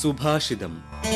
സുഭാഷിതം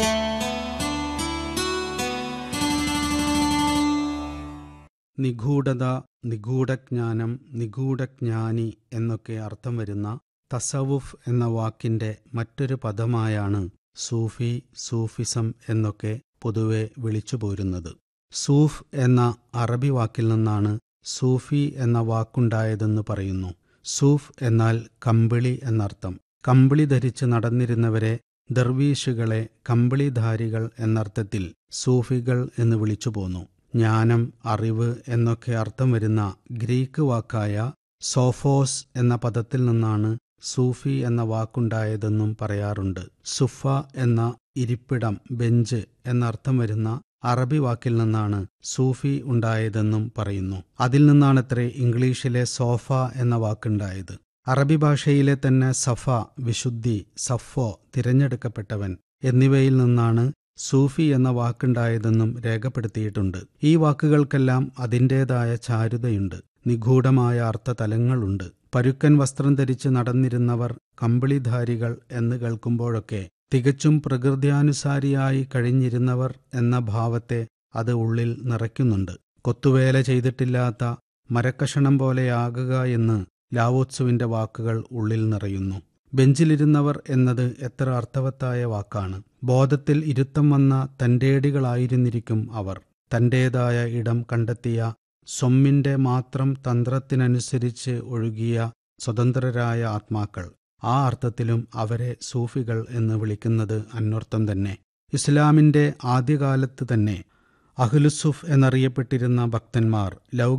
നിഗൂഢത നിഗൂഢജ്ഞാനം നിഗൂഢജ്ഞാനി എന്നൊക്കെ അർത്ഥം വരുന്ന തസവുഫ് എന്ന വാക്കിന്റെ മറ്റൊരു പദമായാണ് സൂഫി സൂഫിസം എന്നൊക്കെ പൊതുവെ വിളിച്ചുപോരുന്നത് സൂഫ് എന്ന അറബി വാക്കിൽ നിന്നാണ് സൂഫി എന്ന വാക്കുണ്ടായതെന്ന് പറയുന്നു സൂഫ് എന്നാൽ കമ്പിളി എന്നർത്ഥം കമ്പിളി ധരിച്ച് നടന്നിരുന്നവരെ ദർവീഷുകളെ കമ്പിളിധാരികൾ എന്നർത്ഥത്തിൽ സൂഫികൾ എന്ന് വിളിച്ചു പോന്നു ജ്ഞാനം അറിവ് എന്നൊക്കെ അർത്ഥം വരുന്ന ഗ്രീക്ക് വാക്കായ സോഫോസ് എന്ന പദത്തിൽ നിന്നാണ് സൂഫി എന്ന വാക്കുണ്ടായതെന്നും പറയാറുണ്ട് സുഫ എന്ന ഇരിപ്പിടം ബെഞ്ച് എന്നർത്ഥം വരുന്ന അറബി വാക്കിൽ നിന്നാണ് സൂഫി ഉണ്ടായതെന്നും പറയുന്നു അതിൽ നിന്നാണത്രേ ഇംഗ്ലീഷിലെ സോഫ എന്ന വാക്കുണ്ടായത് അറബി ഭാഷയിലെ തന്നെ സഫ വിശുദ്ധി സഫോ തിരഞ്ഞെടുക്കപ്പെട്ടവൻ എന്നിവയിൽ നിന്നാണ് സൂഫി എന്ന വാക്കുണ്ടായതെന്നും രേഖപ്പെടുത്തിയിട്ടുണ്ട് ഈ വാക്കുകൾക്കെല്ലാം അതിൻ്റേതായ ചാരുതയുണ്ട് നിഗൂഢമായ അർത്ഥതലങ്ങളുണ്ട് പരുക്കൻ വസ്ത്രം ധരിച്ച് നടന്നിരുന്നവർ കമ്പിളിധാരികൾ എന്ന് കേൾക്കുമ്പോഴൊക്കെ തികച്ചും പ്രകൃത്യാനുസാരിയായി കഴിഞ്ഞിരുന്നവർ എന്ന ഭാവത്തെ അത് ഉള്ളിൽ നിറയ്ക്കുന്നുണ്ട് കൊത്തുവേല ചെയ്തിട്ടില്ലാത്ത മരക്കഷണം പോലെയാകുക എന്ന് ലാവോത്സുവിന്റെ വാക്കുകൾ ഉള്ളിൽ നിറയുന്നു ബെഞ്ചിലിരുന്നവർ എന്നത് എത്ര അർത്ഥവത്തായ വാക്കാണ് ബോധത്തിൽ ഇരുത്തം വന്ന തന്റേടികളായിരുന്നിരിക്കും അവർ തന്റേതായ ഇടം കണ്ടെത്തിയ സ്വമ്മിന്റെ മാത്രം തന്ത്രത്തിനനുസരിച്ച് ഒഴുകിയ സ്വതന്ത്രരായ ആത്മാക്കൾ ആ അർത്ഥത്തിലും അവരെ സൂഫികൾ എന്ന് വിളിക്കുന്നത് അന്വർത്ഥം തന്നെ ഇസ്ലാമിന്റെ ആദ്യകാലത്ത് തന്നെ അഹ്ലുസുഫ് എന്നറിയപ്പെട്ടിരുന്ന ഭക്തന്മാർ ലൗ